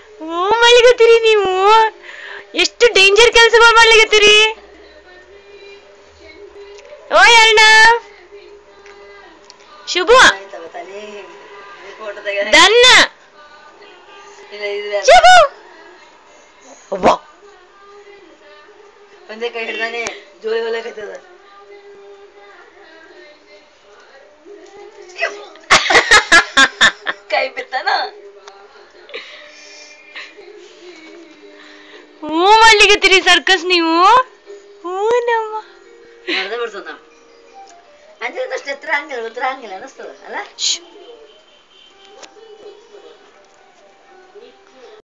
ಓ ಮಾಡ್ಲಿಕತ್ತೀರಿ ನೀವು ಎಷ್ಟು ಡೇಂಜರ್ ಕೆಲಸಗಳು ಮಾಡ್ಲಿಕತ್ತೀರಿ ಓ ಅಣ್ಣ ಶುಭ ಆಯ್ತವ ತಲೆ ಫೋಟೋ ತೆಗೆದ ದನ್ನ ಇಲ್ಲ ಇದು ಶುಭ ಅವ್ವ ಒಂದೇ ಕೈ ಹಿಡ್ದಾನೆ ಜೋಳಿ ಹೊಲಕತ್ತದ ಕೈ ಬಿತ್ತಾನ ಹ್ಞೂ ಮಾಡ್ಲಿಕತ್ತೀರಿ ಸರ್ಕಸ್ ನೀವು ಹ್ಞೂ ನಮ್ಮ ಮಾಡ್ದೆ ಬಿಡ್ತದ ನಾವು ಅಂದ್ರೆ ಅಷ್ಟು ಎತ್ತರ ಹಂಗಿಲ್ಲ ಉತ್ತರ ಹಂಗಿಲ್ಲ ಅನಿಸ್ತದ ಅಲ್ಲ ಶ್ಶ್.